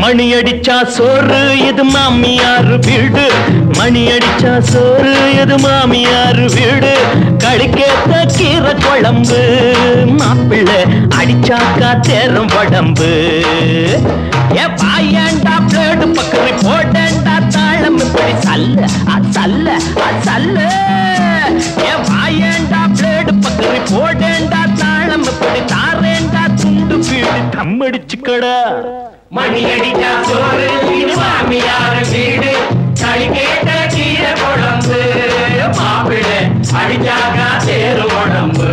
மணி அடிச்சா சோறு இது மாமியார் வீடு மணி அடிச்சா சோறு இது மாமியார் வீடு கடுக்கேத்த கீரை குழம்பு மாப்பிள்ளை அடிச்சாக்கா தேரும் உடம்பு ஏ பாயண்டா பிளேடு பக்கரி போடண்டா தாளம் இப்படி சல்ல அது சல்ல அது சல்ல ஏ வாயண்டா பிளேடு பக்கரி போடண்டா தாளம் இப்படி தாரேண்டா துண்டு வீடு கம்மடிச்சுக்கடா மணி அடிச்சா சோறு இது மாமியார் வீடு களி கேட்ட கீரை குழம்பு மாப்பிள்ளை அடிச்சாக்கா தேரு உடம்பு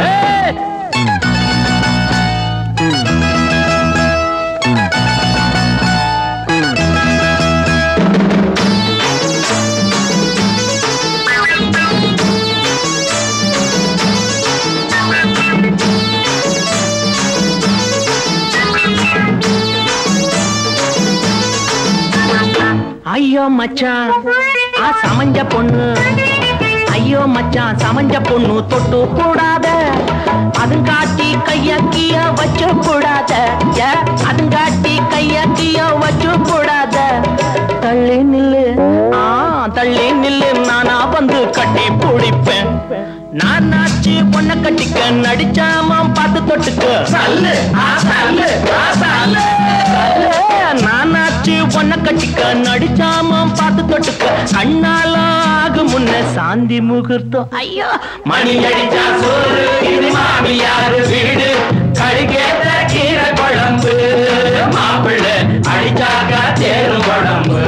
ஐயோ மச்சான் ஆ சமஞ்ச பொண்ணு ஐயோ மச்சான் சமஞ்ச பொண்ணு தொட்டு கூடாத அதுங்காட்டி கையக்கிய வச்சு கூடாத ஏ, அதுங்காட்டி கையக்கிய வச்சு கூடாத தள்ளி நில்லு ஆ தள்ளி நில்லு நானா வந்து கட்டி பிடிப்பேன் நான் நாச்சு பொண்ண கட்டிக்க நடிச்சாம பார்த்து தொட்டுக்க சல்லு ஆ சல்லு ஆ சல்லு நானாச்சு பொண்ண கட்டிக்க நடிச்சாம பார்த்து தொட்டுக்க கண்ணால ஆகும் முன்ன சாந்தி முகூர்த்தம் ஐயோ மணி அடிச்சா சோறு இது மாமியார் வீடு களி கேட்ட கீரை குழம்பு மாப்பிள்ளை அடிச்சாக்கா தேரு உடம்பு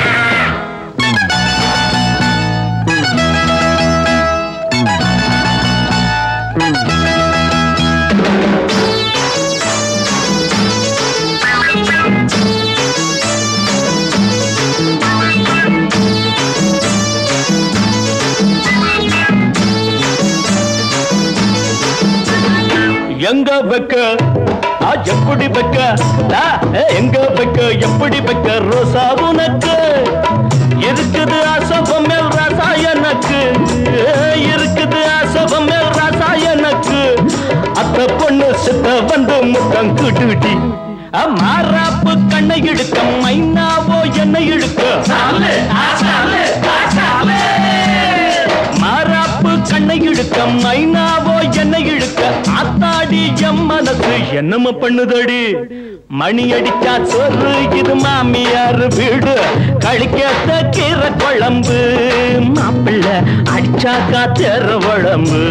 எங்க வைக்க ஆ, எப்படி வைக்க ஆ, ஏ, எங்க வைக்க எப்படி வைக்க ரோசா உனக்கு இருக்குது அசபம் மேல் ராசா எனக்கு ஏ, இருக்குது அசபம் மேல் ராசா எனக்கு அத்த பொண்ணு சித்த வந்து முத்தம் குடுடி மாறாப்பு கண்ணை இழுக்க மைனாவோ என்னை இழுக்க சல்லு ஆ சல்லு ஆ சல்லு மாறாப்பு கண்ணை இழுக்க மைனாவோ என்னை இழுக்க ஆத்தாடி எம் மனசு என்னம பண்ணுதடி மணி அடிச்சா சோறு இது மாமியார் வீடு கழிக்கத்த கீரை குழம்பு மாப்பிள்ளை அடிச்சாக்கா தெர உடம்பு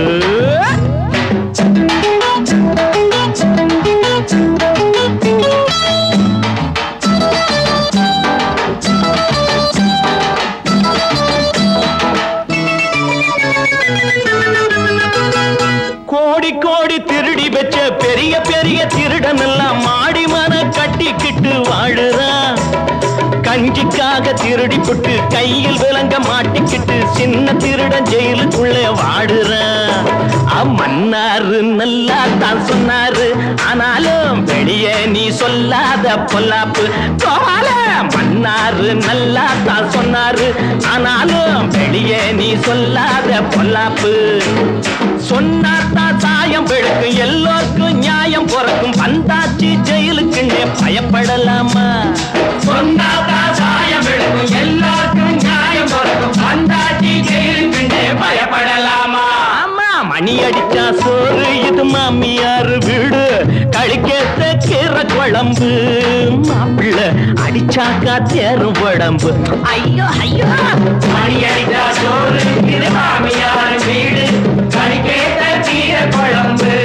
கோடி கோடி திருடி வச்ச பெரிய பெரிய திருடன் எல்லாம் மாடி மன கட்டிக்கிட்டு வாழுறான் கஞ்சிக்காக திருடி புட்டு கையில் விலங்க மாட்டிக்கிட்டு சின்ன திருடன் ஜெயிலுக்குள்ள வாடுறான் மன்னாரு நல்லா தான் சொன்னாரு ஆனாலும் வெளியே நீ சொல்லாத பொல்லாப்பு கோவால மன்னாரு நல்லா தான் சொன்னாரு ஆனாலும் வெளியே நீ சொல்லாத பொல்லாப்பு சொன்னாத்தான் சாயம் வெளுக்கும் எல்லோருக்கும் நியாயம் பிறக்கும் வந்தாச்சு ஜெயிலுக்குன்னே பயப்படலாமா சொன்னாதா சாயம் எடுக்கும் எல்லாருக்கும் நியாயம் பிறக்கும் வந்தாச்சி ஜெயிலுக்குண்டே பயப்படலாமா ஆமா மணி அடிச்சா சோறு இது மாமியார் வீடு கழிக்கேத்த கீரை குழம்பு மாப்பிள்ளை அடிச்சாக்கா தேரும் உடம்பு ஐயோ ஐயோ மணி அடித்தா சோறு இது மாமியார் வீடு களி கேட்ட கீரை குழம்பு